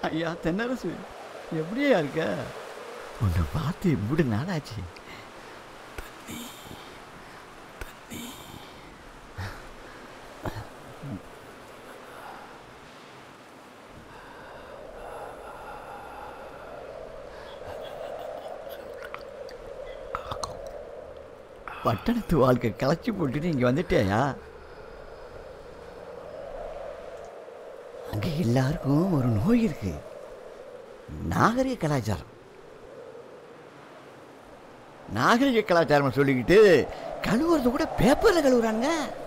ஐயா தென்னரசு எப்படியா இருக்க உன்னை பார்த்து இப்படி நாளாச்சு பட்டணத்து வாழ்க்கை களைச்சி போட்டுட்டு இங்கே வந்துட்டேயா அங்கே எல்லாருக்கும் ஒரு நோய் இருக்கு நாகரிக கலாச்சாரம் நாகரிக கலாச்சாரம் சொல்லிக்கிட்டு கழுவுறது கூட பேப்பரில் கழுவுறாங்க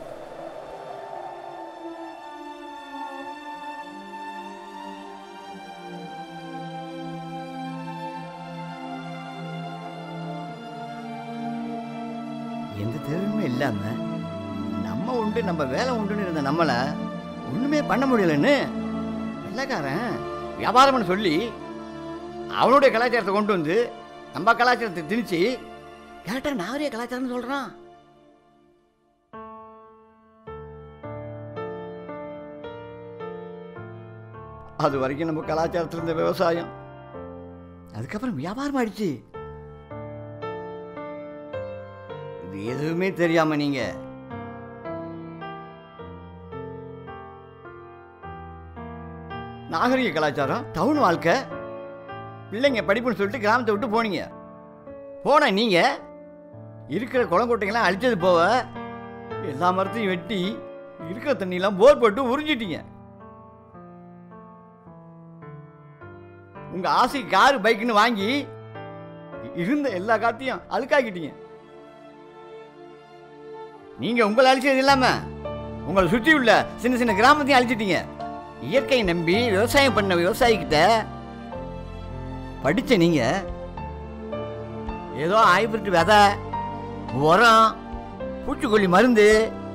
எந்த தேவையுமே இல்லாம நம்ம உண்டு நம்ம வேலை உண்டுன்னு இருந்த நம்மளை ஒண்ணுமே பண்ண முடியலன்னு வெள்ளைக்காரன் வியாபாரம்னு சொல்லி அவனுடைய கலாச்சாரத்தை கொண்டு வந்து நம்ம கலாச்சாரத்தை திணிச்சு கேட்டா நாகரிக கலாச்சாரம்னு சொல்றான் அது வரைக்கும் நம்ம கலாச்சாரத்தில் இருந்த விவசாயம் அதுக்கப்புறம் வியாபாரம் ஆயிடுச்சு இது எதுவுமே தெரியாம நீங்க நாகரிக கலாச்சாரம் டவுன் வாழ்க்கை பிள்ளைங்க படிப்புன்னு சொல்லிட்டு கிராமத்தை விட்டு போனீங்க போன நீங்க இருக்கிற குளங்கொட்டைங்கெல்லாம் அழிச்சது போக எல்லா மரத்தையும் வெட்டி இருக்கிற தண்ணியெல்லாம் போர் போட்டு உறிஞ்சிட்டீங்க உங்க ஆசை காரு பைக்குன்னு வாங்கி இருந்த எல்லா காத்தையும் அழுக்காக்கிட்டீங்க நீங்க உங்களை அழிச்சது இல்லாம உங்களை சுற்றி உள்ள சின்ன சின்ன கிராமத்தையும் அழிச்சிட்டீங்க இயற்கையை நம்பி விவசாயம் பண்ண விவசாயிக்கிட்ட படிச்ச நீங்க ஏதோ ஹைபிரிட் விதை உரம் பூச்சிக்கொல்லி மருந்து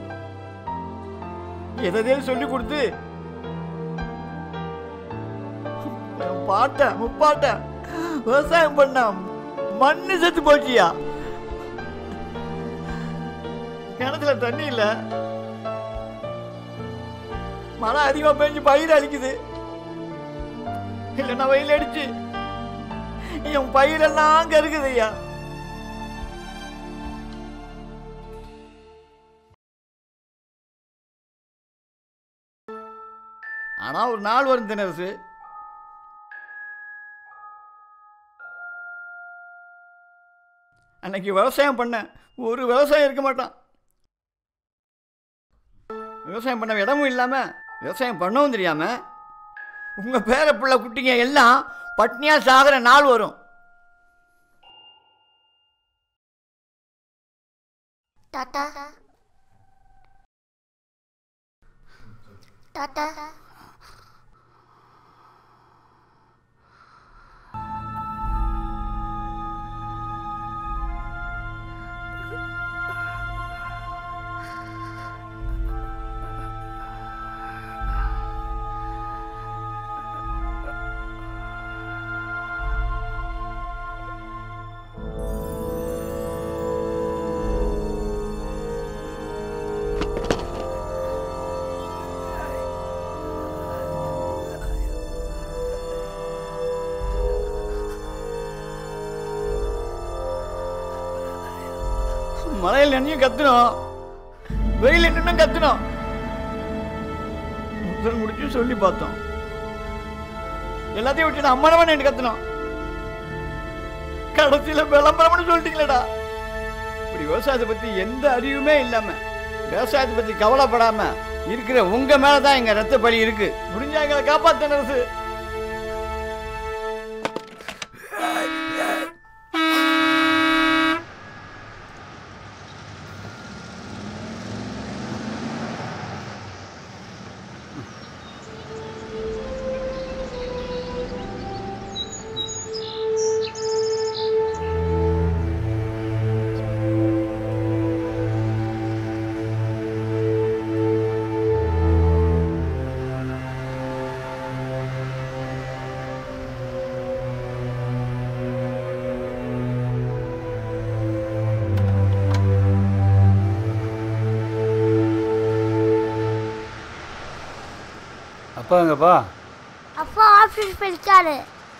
எதையோ சொல்லி கொடுத்து என் பாட்டன் முப்பாட்டன் விவசாயம் பண்ண மண்ணு செத்து போச்சியா கிணத்துல தண்ணி இல்ல மழை அதிகமா பெஞ்சு பயிர் அழிக்குது இல்லைன்னா வெயில் அடிச்சு என் பயிரெல்லாம் அங்க இருக்குது ஐயா ஆனா ஒரு நாள் வரும் தினரசு அன்னைக்கு விவசாயம் பண்ண ஒரு விவசாயம் இருக்க மாட்டான் விவசாயம் பண்ண இடமும் இல்லாம விவசாயம் பண்ணவும் தெரியாம உங்க பேர பிள்ளை குட்டிங்க எல்லாம் பட்னியா சாகிற நாள் வரும் டாட்டா டாட்டா மழையில் நினையும் கத்தணும் வெயில் நின்னும் கத்தணும் முதல் முடிச்சு சொல்லி பார்த்தோம் எல்லாத்தையும் விட்டு அம்மனவன் என்று கத்தணும் கடைசியில விளம்பரம்னு சொல்லிட்டீங்களேடா இப்படி விவசாயத்தை பத்தி எந்த அறிவுமே இல்லாம விவசாயத்தை பத்தி கவலைப்படாம இருக்கிற உங்க மேலதான் எங்க ரத்த பலி இருக்கு முடிஞ்சா எங்களை காப்பாத்த அரசு அப்பா எங்கப்பா அப்பா ஆஃபீஸ் போயிருக்காரு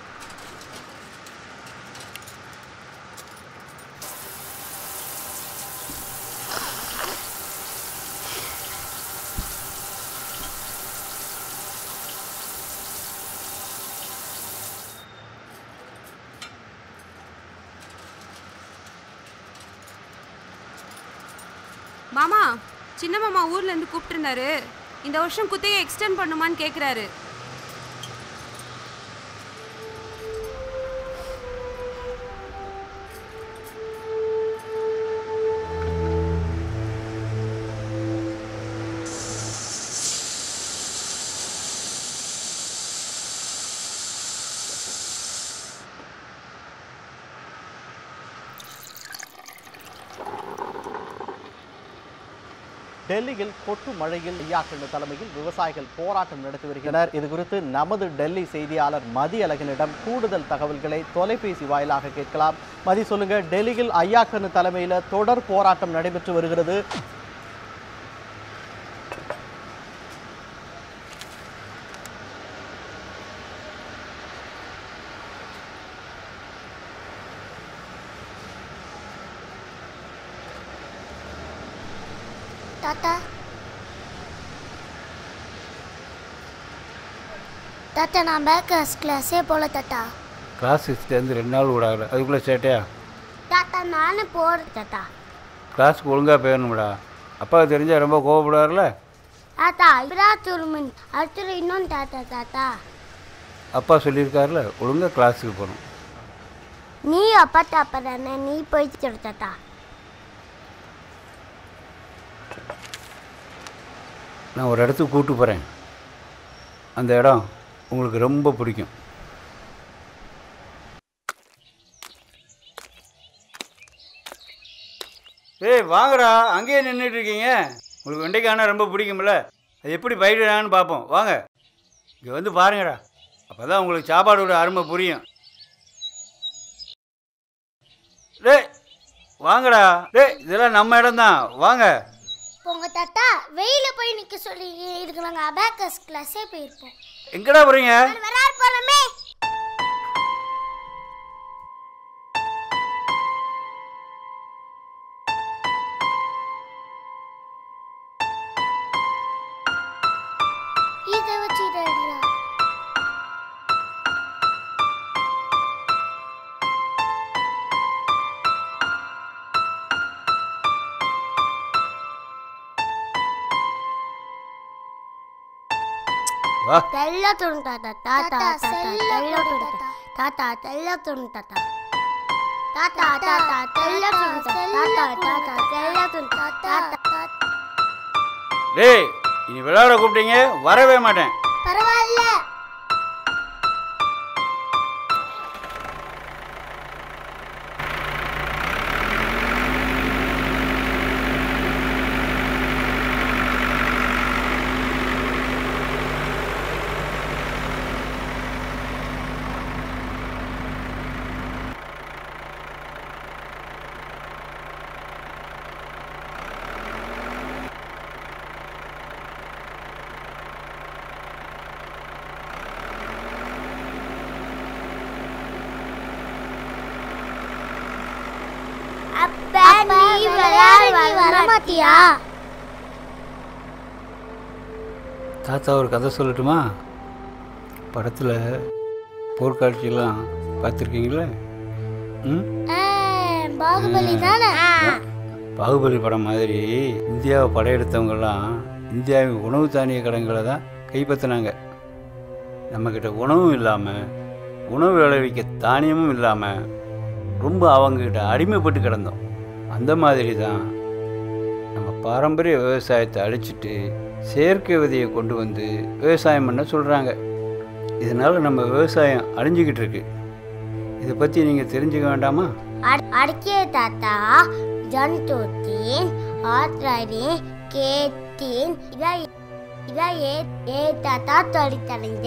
மாமா சின்ன மாமா ஊர்ல இருந்து கூப்பிட்டுருந்தாரு இந்த வருஷம் குத்தையை எக்ஸ்டெண்ட் பண்ணுமான்னு கேக்குறாரு டெல்லியில் கொட்டு மழையில் ஐயாக்கண்ணு தலைமையில் விவசாயிகள் போராட்டம் நடத்தி வருகின்றனர் இது குறித்து நமது டெல்லி செய்தியாளர் மதி அழகனிடம் கூடுதல் தகவல்களை தொலைபேசி வாயிலாக கேட்கலாம் மதி சொல்லுங்க டெல்லியில் ஐயாக்கண்ணு தலைமையில் தொடர் போராட்டம் நடைபெற்று வருகிறது தாத்தா தாத்தா நான் பேக்கர்ஸ் கிளாஸே போல தாத்தா கிளாஸ் சிக்ஸ்த்லேருந்து ரெண்டு நாள் விடாது அதுக்குள்ளே சேட்டையா தாத்தா நானும் போகிறேன் தாத்தா கிளாஸுக்கு ஒழுங்காக போயிடணும்டா அப்பா தெரிஞ்சால் ரொம்ப கோவப்படுவார்ல தாத்தா இப்படா துருமின் அடுத்து இன்னொன்று தாத்தா தாத்தா அப்பா சொல்லியிருக்காருல ஒழுங்காக கிளாஸுக்கு போகணும் நீ அப்பா தாப்பா தானே நீ போயிட்டு சொல்லு தாத்தா நான் ஒரு இடத்துக்கு கூப்பிட்டு போகிறேன் அந்த இடம் உங்களுக்கு ரொம்ப பிடிக்கும் ஏய் வாங்கடா அங்கேயே நின்றுட்டு இருக்கீங்க உங்களுக்கு வெண்டைக்கானா ரொம்ப பிடிக்கும்ல அது எப்படி பயிரிடான்னு பார்ப்போம் வாங்க இங்கே வந்து பாருங்கடா அப்போ தான் உங்களுக்கு சாப்பாடோட அருமை புரியும் டேய் வாங்கடா டேய் இதெல்லாம் நம்ம இடம்தான் வாங்க உங்க தாத்தா வெயில போய் நிக்க சொல்லி இதுக்கு நாங்கள் அபேக்கஸ் கிளாஸே போயிருப்போம் எங்கடா போகிறீங்க வராரு போலமே இதை வச்சுடா வா తెల్లతుండు తాత తాత తెల్లతుండు తాత తెల్లతుండు తాత తాత తాత తెల్లతుండు తాత తాత తెల్లతుండు తాత டேய் இனி விளையாட கூப்பிட்டீங்க வரவே மாட்டேன் పర్వాలే அப்பா நீ விளையாட வர மாட்டியா தாத்தா ஒரு கதை சொல்லட்டுமா படத்தில் போர்க்காட்சியெல்லாம் பார்த்துருக்கீங்களே ம் பாகுபலி தானே பாகுபலி படம் மாதிரி இந்தியாவை படையெடுத்தவங்கெல்லாம் இந்தியாவின் உணவு தானிய கடன்களை தான் கைப்பற்றினாங்க நம்மக்கிட்ட உணவும் இல்லாமல் உணவு விளைவிக்க தானியமும் இல்லாமல் ரொம்ப அவங்கக்கிட்ட அடிமைப்பட்டு கிடந்தோம் அந்த மாதிரி தான் நம்ம பாரம்பரிய விவசாயத்தை அழிச்சிட்டு செயற்கை விதையை கொண்டு வந்து விவசாயம் பண்ண சொல்கிறாங்க இதனால் நம்ம விவசாயம் அழிஞ்சிக்கிட்டு இருக்கு இதை பற்றி நீங்கள் தெரிஞ்சுக்க வேண்டாமா అడిగే తాత జంతువుతీన్ ఆత్రైని కేతీన్ ఇలా ఇలా ఏ ఏ తాత తొడితలింగ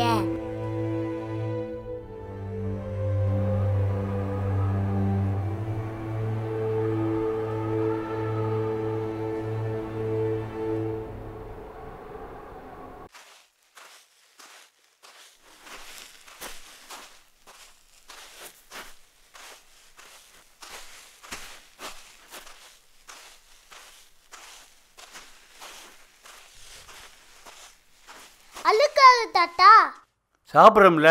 விளையாது தாத்தா சாப்பிட்றோம்ல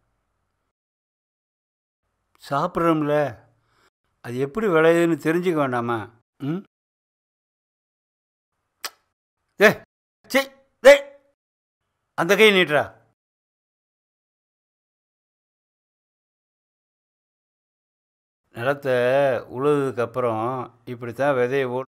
சாப்பிட்றோம்ல அது எப்படி விளையுதுன்னு தெரிஞ்சுக்க வேண்டாமா ம் ஏ சே டே அந்த கை நீட்டுறா நிலத்தை உழுதுக்கப்புறம் இப்படி தான் விதையை ஓ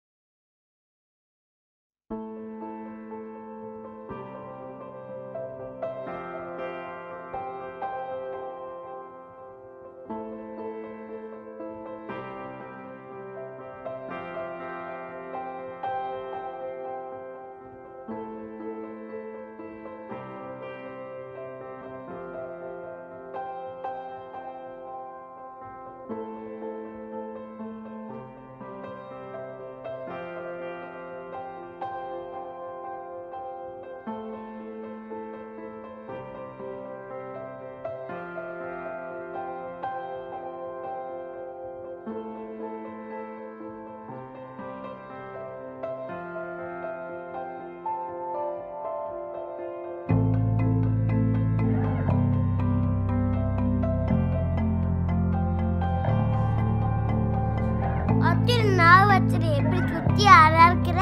அத்தியில் நான் வச்சிரு எப்படி குத்தி அழா இருக்கிற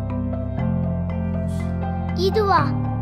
இதுவா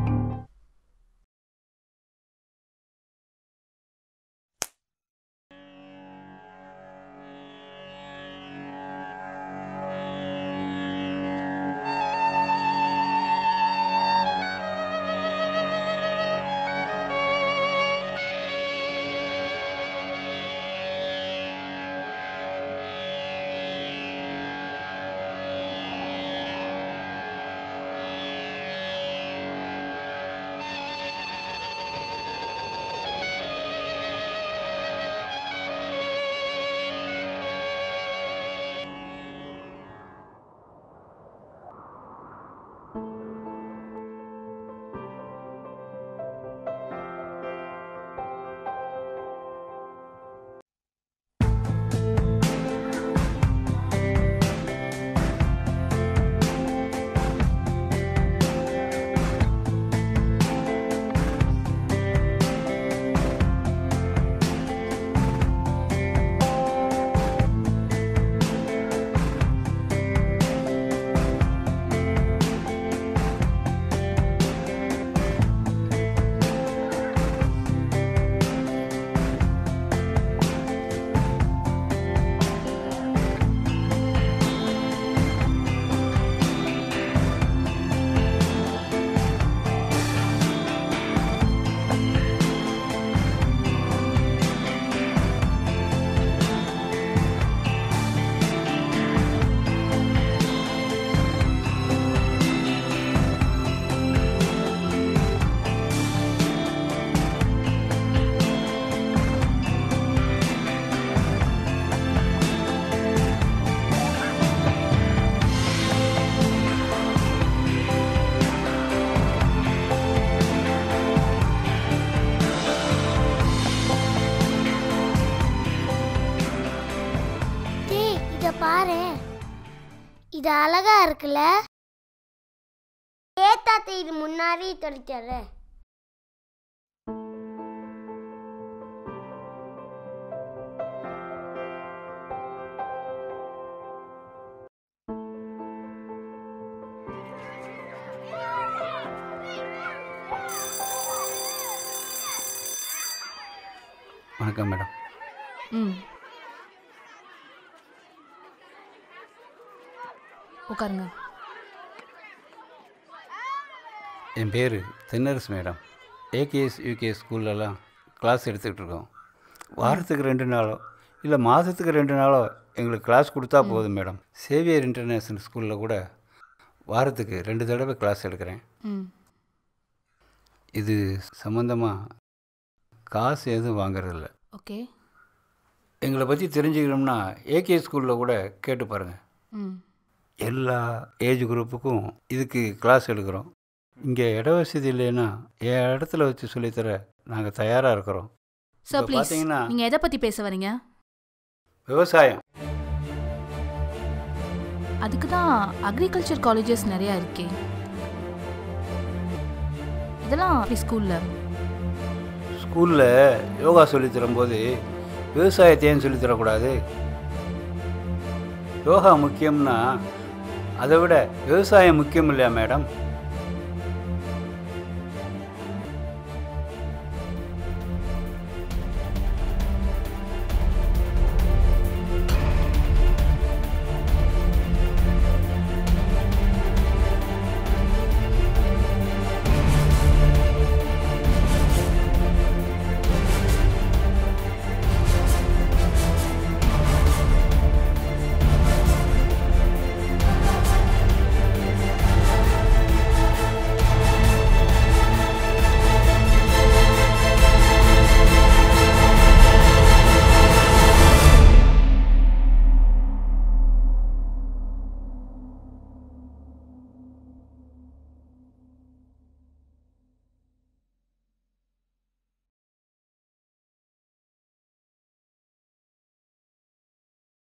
டேய் இத பாரு இது அழகா இருக்குல்ல ஏத்தாத்த இது முன்னாடி தொலைச்சாரு வணக்கம் மேடம் ம் உட்காருங்க என் பேர் தென்னரசு மேடம் ஏகேஎஸ் யூகேஎஸ் ஸ்கூல்லலாம் கிளாஸ் எடுத்துக்கிட்டு இருக்கோம் வாரத்துக்கு ரெண்டு நாளோ இல்லை மாதத்துக்கு ரெண்டு நாளோ எங்களுக்கு கிளாஸ் கொடுத்தா போதும் மேடம் சேவியர் இன்டர்நேஷ்னல் ஸ்கூலில் கூட வாரத்துக்கு ரெண்டு தடவை கிளாஸ் எடுக்கிறேன் ம் இது சம்மந்தமாக காசு எதுவும் வாங்குறதில்ல ஓகே எங்களை பற்றி தெரிஞ்சுக்கணும்னா ஏகே ஸ்கூலில் கூட கேட்டு பாருங்கள் ம் எல்லா ஏஜ் குரூப்புக்கும் இதுக்கு கிளாஸ் எடுக்கிறோம் இங்கே இட வசதி இல்லைன்னா என் இடத்துல வச்சு சொல்லித்தர நாங்கள் தயாராக இருக்கிறோம் சார் இப்ப ப்ளீஸ் பாத்தீங்கன்னா- நீங்கள் எதை பற்றி பேச வரீங்க விவசாயம் அதுக்கு தான் அக்ரிகல்ச்சர் காலேஜஸ் நிறையா இருக்கே இதெல்லாம் அப்படி ஸ்கூல்ல ஸ்கூலில் யோகா சொல்லித் தரும்போது விவசாயத்தை ஏன் சொல்லித் தரக்கூடாது யோகா முக்கியம்னா அதை விட விவசாயம் முக்கியம் இல்லையா மேடம்